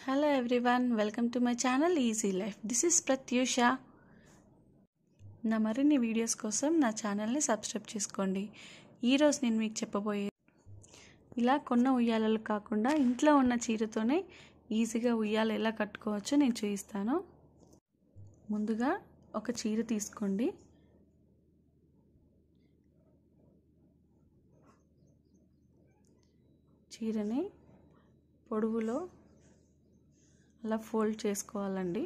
hello everyone welcome to my channel easy life this is Prathyusha నా మరిన్ని videos కోసం నా ఛానల్ని సబ్స్క్రైబ్ చేసుకోండి ఈరోజు నేను మీకు చెప్పబోయే ఇలా కొన్న ఉయ్యాలలు కాకుండా ఇంట్లో ఉన్న చీరతోనే ఈజీగా ఉయ్యాలు ఎలా కట్టుకోవచ్చో నేను చూపిస్తాను ముందుగా ఒక చీర తీసుకోండి చీరని పొడవులో అలా ఫోల్డ్ చేసుకోవాలండి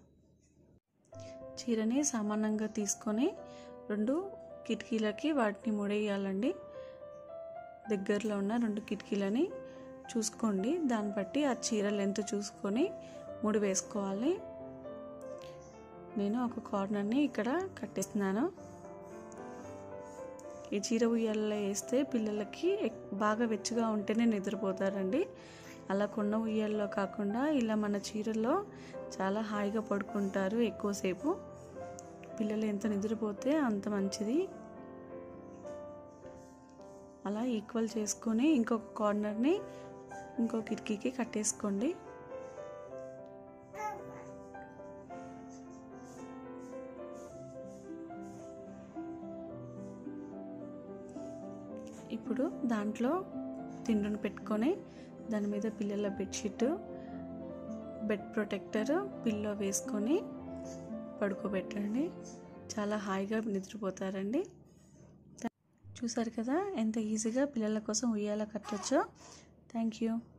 చీరని సమానంగా తీసుకొని రెండు కిటికీలకి వాటిని ముడేయాలండి దగ్గరలో ఉన్న రెండు కిటికీలని చూసుకోండి దాన్ని బట్టి ఆ చీర లెంత్ చూసుకొని ముడి వేసుకోవాలి నేను ఒక కార్నర్ని ఇక్కడ కట్టేస్తున్నాను ఈ చీర ఉయ్యాలలో వేస్తే పిల్లలకి బాగా వెచ్చగా ఉంటేనే నిద్రపోతారండి అలా కొన్న ఉయ్యాల్లో కాకుండా ఇలా మన చీరల్లో చాలా హాయిగా పడుకుంటారు ఎక్కువసేపు పిల్లలు ఎంత నిద్రపోతే అంత మంచిది అలా ఈక్వల్ చేసుకొని ఇంకొక కార్నర్ని ఇంకో కిటికీకి కట్టేసుకోండి ఇప్పుడు దాంట్లో తిండును పెట్టుకొని దాని మీద పిల్లల బెడ్షీట్ బెడ్ ప్రొటెక్టర్ పిల్లో వేసుకొని పడుకోబెట్టండి చాలా హాయిగా నిద్రపోతారండి చూసారు కదా ఎంత ఈజీగా పిల్లల కోసం ఉయ్యాల కట్టొచ్చో థ్యాంక్ యూ